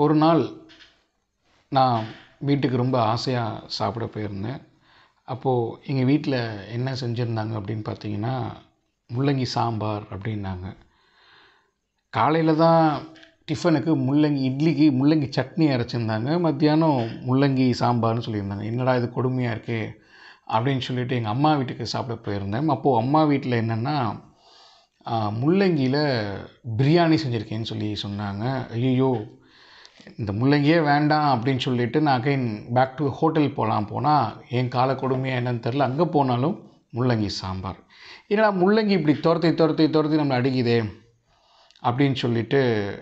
ஒரு நாள் நான் வீட்டுக்கு ரொம்ப ஆசையாக சாப்பிட போயிருந்தேன் அப்போது எங்கள் வீட்டில் என்ன செஞ்சுருந்தாங்க அப்படின்னு பார்த்தீங்கன்னா முள்ளங்கி சாம்பார் அப்படின்னாங்க காலையில் தான் டிஃபனுக்கு முள்ளங்கி இட்லிக்கு முள்ளங்கி சட்னி அரைச்சிருந்தாங்க மத்தியானம் முள்ளங்கி சாம்பார்னு சொல்லியிருந்தாங்க என்னடா இது கொடுமையாக இருக்கே அப்படின்னு சொல்லிட்டு எங்கள் அம்மா வீட்டுக்கு சாப்பிட போயிருந்தேன் அப்போது அம்மா வீட்டில் என்னென்னா முள்ளங்கியில் பிரியாணி செஞ்சுருக்கேன்னு சொல்லி சொன்னாங்க ஐயோ இந்த முள்ளங்கியே வேண்டாம் அப்படின்னு சொல்லிட்டு நான் அகைன் பேக் டு ஹோட்டல் போகலாம் போனால் என் கால கொடுமையாக என்னன்னு தெரில அங்கே போனாலும் முள்ளங்கி சாம்பார் என்னடா முள்ளங்கி இப்படி துரத்தி துரத்தி துரத்தி நம்மளை அடிக்குதே அப்படின்னு சொல்லிட்டு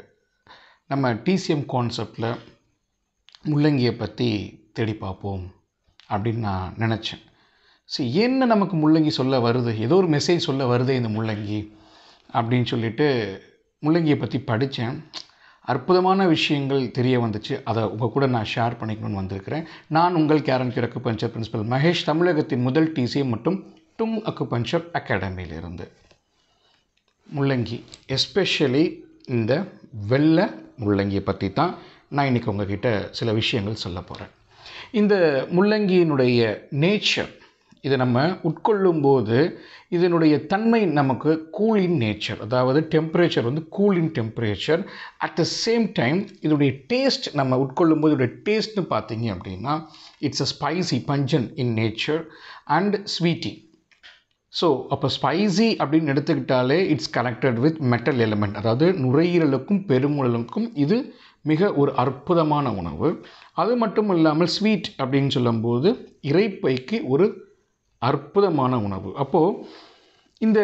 நம்ம டிசிஎம் கான்செப்டில் முள்ளங்கியை பற்றி தேடி பார்ப்போம் அப்படின்னு நான் நினச்சேன் சரி என்ன நமக்கு முள்ளங்கி சொல்ல வருது ஏதோ ஒரு மெசேஜ் சொல்ல வருதே இந்த முள்ளங்கி அப்படின்னு சொல்லிட்டு முள்ளங்கியை பற்றி படித்தேன் அற்புதமான விஷயங்கள் தெரிய வந்துச்சு அதை உங்கள் கூட நான் ஷேர் பண்ணிக்கணும்னு வந்திருக்கிறேன் நான் உங்கள் கேரன் கிழக்கு பஞ்சர் பிரின்சிபல் மகேஷ் தமிழகத்தின் முதல் டிசிஎம் மற்றும் டும் அக்குபஞ்சர் அகாடமியிலிருந்து முள்ளங்கி எஸ்பெஷலி இந்த வெள்ளை முள்ளங்கியை பற்றி தான் நான் இன்றைக்கி உங்ககிட்ட சில விஷயங்கள் சொல்ல போகிறேன் இந்த முள்ளங்கியினுடைய நேச்சர் இதை நம்ம உட்கொள்ளும்போது இதனுடைய தன்மை நமக்கு கூலின் நேச்சர் அதாவது டெம்பரேச்சர் வந்து cooling temperature at the same time இதனுடைய டேஸ்ட் நம்ம உட்கொள்ளும்போது இதோடைய டேஸ்ட்னு பார்த்தீங்க அப்படின்னா it's a spicy pungent in nature and sweetie so அப்போ ஸ்பைசி அப்படின்னு எடுத்துக்கிட்டாலே it's connected with metal element அதாவது நுரையீரலுக்கும் பெருமுடலுக்கும் இது மிக ஒரு அற்புதமான உணவு அது மட்டும் இல்லாமல் ஸ்வீட் அப்படின்னு சொல்லும்போது இறைப்பைக்கு ஒரு அற்புதமான உணவு அப்போது இந்த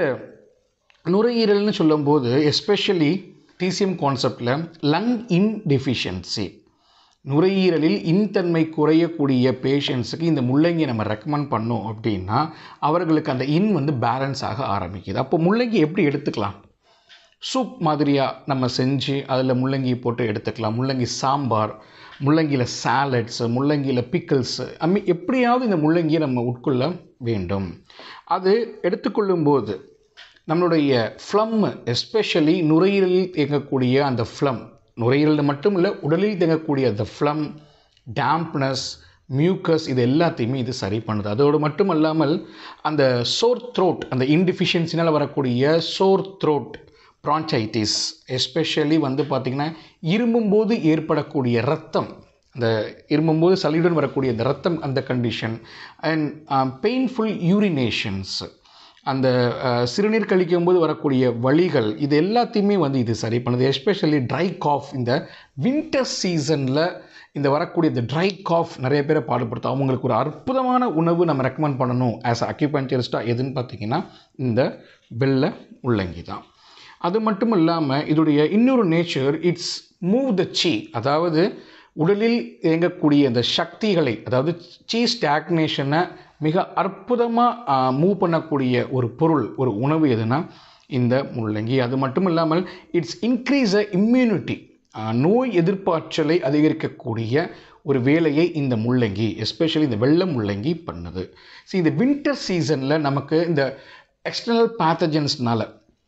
நுரையீரல்னு சொல்லும்போது எஸ்பெஷலி டிசிஎம் கான்செப்டில் லங் இன் டெஃபிஷியன்சி நுரையீரலில் இன்தன்மை குறையக்கூடிய பேஷண்ட்ஸுக்கு இந்த முள்ளங்கியை நம்ம ரெக்கமெண்ட் பண்ணோம் அப்படின்னா அவர்களுக்கு அந்த இன் வந்து பேலன்ஸ் ஆக ஆரம்பிக்குது அப்போ முள்ளங்கி எப்படி எடுத்துக்கலாம் சூப் மாதிரியாக நம்ம செஞ்சு அதில் முள்ளங்கி போட்டு எடுத்துக்கலாம் முள்ளங்கி சாம்பார் முள்ளங்கியில் சாலட்ஸு முள்ளங்கியில் பிக்கிள்ஸு அம்மி எப்படியாவது இந்த முள்ளங்கியை நம்ம உட்கொள்ள வேண்டும் அது எடுத்துக்கொள்ளும்போது நம்மளுடைய ஃப்ளம் எஸ்பெஷலி நுரையீரலில் இயங்கக்கூடிய அந்த ஃப்ளம் நுரையீரலில் மட்டும் இல்லை உடலில் தேங்கக்கூடிய அந்த ஃப்ளம் டேம்ப்னஸ் மியூக்கஸ் இது எல்லாத்தையுமே இது சரி பண்ணுது அதோடு மட்டும் அல்லாமல் அந்த சோர் த்ரோட் அந்த இன்டிஃபிஷியன்சினால் வரக்கூடிய சோர் த்ரோட் ப்ரான்ச்சைட்டிஸ் எஸ்பெஷலி வந்து பார்த்திங்கன்னா இருமும்போது ஏற்படக்கூடிய ரத்தம் அந்த இருமும்போது சளியுடன் வரக்கூடிய இந்த ரத்தம் அந்த கண்டிஷன் அண்ட் பெயின்ஃபுல் யூரினேஷன்ஸ் அந்த சிறுநீர் கழிக்கும் போது வரக்கூடிய வழிகள் இது எல்லாத்தையுமே வந்து இது சரி பண்ணுது எஸ்பெஷலி ட்ரை காஃப் இந்த வின்டர் சீசனில் இந்த வரக்கூடிய இந்த ட்ரை காஃப் நிறைய பேரை பாடுபடுத்தும் அவங்களுக்கு ஒரு அற்புதமான உணவு நம்ம ரெக்கமெண்ட் பண்ணணும் ஆஸ் அக்யூபஞ்சரிஸ்டாக எதுன்னு பார்த்தீங்கன்னா இந்த வெள்ளை முள்ளங்கி தான் அது மட்டும் இல்லாமல் இதோடைய இன்னொரு nature it's move the qi அதாவது உடலில் இயங்கக்கூடிய அந்த சக்திகளை அதாவது சீ ஸ்டாக்னேஷனை மிக அற்புதமாக மூவ் பண்ணக்கூடிய ஒரு பொருள் ஒரு உணவு எதுனா இந்த முள்ளங்கி அது மட்டும் இல்லாமல் இட்ஸ் இன்க்ரீஸ் அ இம்யூனிட்டி நோய் எதிர்ப்பாற்றலை அதிகரிக்கக்கூடிய ஒரு வேலையை இந்த முள்ளங்கி எஸ்பெஷலி இந்த வெள்ளை முள்ளங்கி பண்ணுது ஸோ இந்த வின்டர் சீசனில் நமக்கு இந்த எக்ஸ்டர்னல் பேத்தஜன்ஸ்னால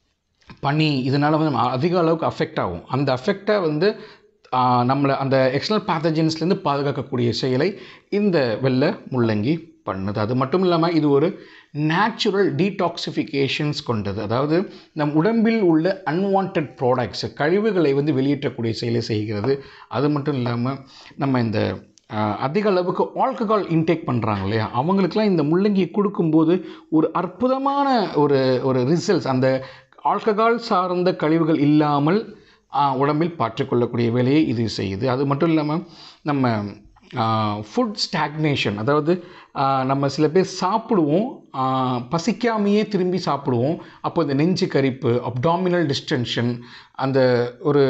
பனி இதனால் வந்து நம்ம அதிக அளவுக்கு அஃபெக்ட் ஆகும் அந்த அஃபெக்டை வந்து நம்மளை அந்த எக்ஸ்டர்னல் பேத்தஜன்ஸ்லேருந்து பாதுகாக்கக்கூடிய செயலை இந்த வெள்ளை முள்ளங்கி பண்ணுது அது மட்டும் இல்லாமல் இது ஒரு நேச்சுரல் டீடாக்சிஃபிகேஷன்ஸ் கொண்டது அதாவது நம் உடம்பில் உள்ள அன்வான்ட் ப்ராடக்ட்ஸ் கழிவுகளை வந்து வெளியேற்றக்கூடிய செயலை செய்கிறது அது மட்டும் இல்லாமல் நம்ம இந்த அதிக அளவுக்கு ஆல்கஹால் இன்டேக் பண்ணுறாங்க இல்லையா அவங்களுக்குலாம் இந்த முள்ளங்கியை கொடுக்கும்போது ஒரு அற்புதமான ஒரு ஒரு ரிசல்ட்ஸ் அந்த ஆல்கஹால் சார்ந்த கழிவுகள் இல்லாமல் உடம்பில் பாற்றுக்கொள்ளக்கூடிய வேலையை இது செய்யுது அது மட்டும் இல்லாமல் நம்ம ஃபுட் ஸ்டாக்னேஷன் அதாவது நம்ம சில பேர் சாப்பிடுவோம் பசிக்காமையே திரும்பி சாப்பிடுவோம் அப்போ இந்த நெஞ்சு கரிப்பு அப்டாமினல் டிஸ்டென்ஷன் அந்த ஒரு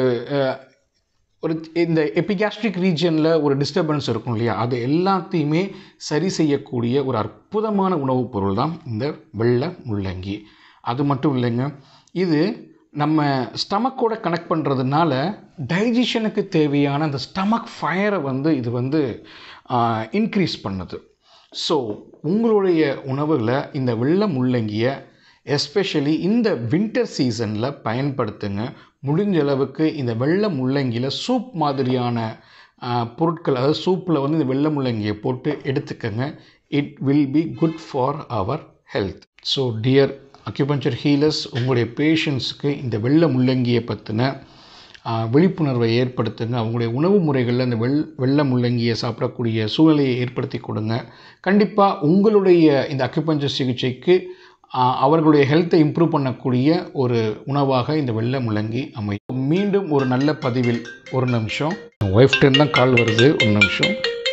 ஒரு இந்த எபிகாஸ்ட்ரிக் ரீஜனில் ஒரு டிஸ்டர்பன்ஸ் இருக்கும் இல்லையா அது எல்லாத்தையுமே சரி செய்யக்கூடிய ஒரு அற்புதமான உணவுப் பொருள் தான் இந்த வெள்ளை முள்ளங்கி அது மட்டும் இல்லைங்க இது நம்ம ஸ்டமக்கோட கனெக்ட் பண்ணுறதுனால டைஜஷனுக்கு தேவையான அந்த ஸ்டமக் ஃபயரை வந்து இது வந்து இன்க்ரீஸ் பண்ணுது ஸோ உங்களுடைய உணவுகளை இந்த வெள்ளை முள்ளங்கியை எஸ்பெஷலி இந்த வின்டர் சீசனில் பயன்படுத்துங்க முடிஞ்ச அளவுக்கு இந்த வெள்ளை முள்ளங்கியில் சூப் மாதிரியான ஆ, பொருட்கள் அதாவது சூப்பில் வந்து இந்த வெள்ளை முள்ளங்கியை போட்டு எடுத்துக்கங்க it will be good for our health so dear acupuncture healers உங்களுடைய பேஷண்ட்ஸுக்கு இந்த வெள்ளை முள்ளங்கியை பற்றின விழிப்புணர்வை ஏற்படுத்துங்க அவங்களுடைய உணவு முறைகளில் அந்த வெள் வெள்ளை முள்ளங்கியை சாப்பிடக்கூடிய சூழ்நிலையை ஏற்படுத்தி கொடுங்க கண்டிப்பாக உங்களுடைய இந்த அக்யூபஞ்சர் சிகிச்சைக்கு ஆ, அவர்களுடைய ஹெல்த்தை இம்ப்ரூவ் பண்ணக்கூடிய ஒரு உணவாக இந்த வெள்ளை முள்ளங்கி அமையும் மீண்டும் ஒரு நல்ல பதிவில் ஒரு நிமிஷம் ஒய்ஃப்டேன் தான் கால் வருது ஒரு நிமிஷம்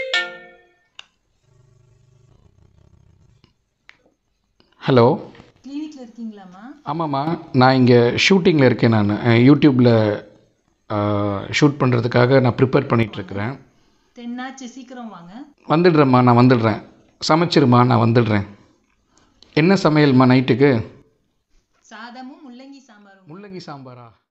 ஹலோ கிளினிக்ல இருக்கீங்களாம்மா ஆமாம்மா நான் இங்கே ஷூட்டிங்கில் இருக்கேன் நான் யூடியூப்பில் ஷூட் பண்ணுறதுக்காக நான் ப்ரிப்பேர் பண்ணிகிட்ருக்கிறேன் தென்னாச்சு சீக்கிரம் வாங்க வந்துடுறேம்மா நான் வந்துடுறேன் சமைச்சிருமா நான் வந்துடுறேன் என்ன சமையல்மா நைட்டுக்கு சாதமும் முள்ளங்கி சாம்பாரும் முள்ளங்கி சாம்பாரா